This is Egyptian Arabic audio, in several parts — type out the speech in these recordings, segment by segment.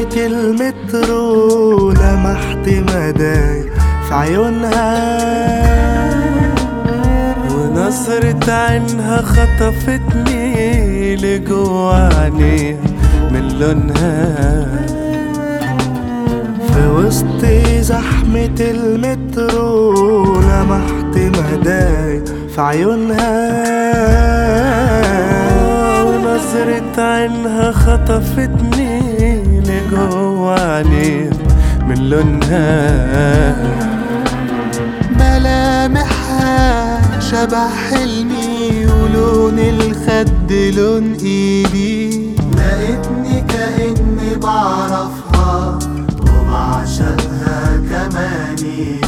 زحمة المترو لمحت مدايا في عيونها ونظرة عينها خطفتني لجوا عينيها من لونها في وسط زحمة المترو لمحت مدايا في عيونها ونظرة عينها خطفتني لجوا عينيها من لونها ملامحها شبه حلمي ولون الخد لون ايدي لقيتني كأني بعرفها وبعشقها كمان لي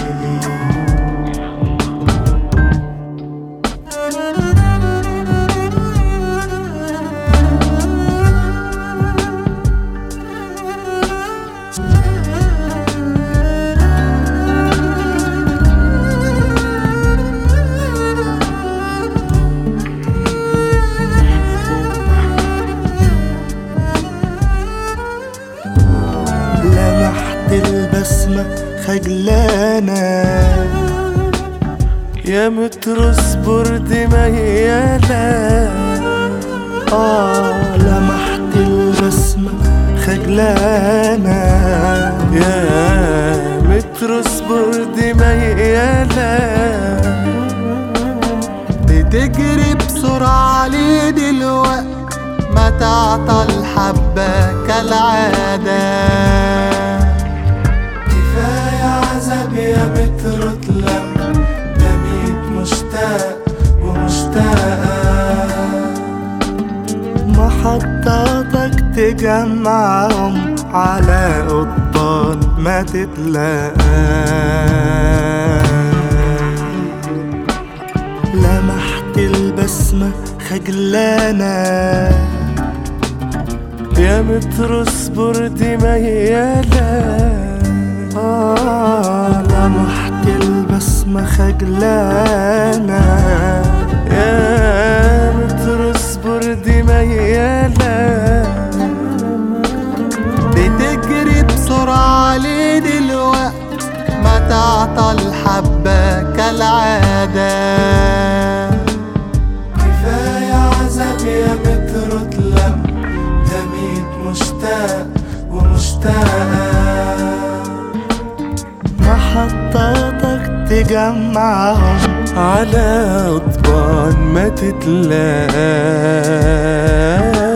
لمحت البسمة خجلانة يا متر اصبر دي ميالة آه لمحت البسمة خجلانة يا متر اصبر دي ميالة بتجري بسرعة ليه دلوقت ما تعطى الحبة كالعادة كفاية عذاب يا متر اطلق ده ميت مشتاق ومشتاقة محطاتك تجمعهم على قضبان ما تتلاقى لمحت البسمة خجلانة يا متر اصبر دي ميالة آه لمحت البسمة خجلانة يا متر اصبر دي ميالة بتجري بسرعة ليه دلوقت ما تعطى الحبة كالعادة كفاية عذاب يا متر اطلق ده ميت مشتاق ومشتاقة محطاتك تجمعهم على قضبان ما تتلاقى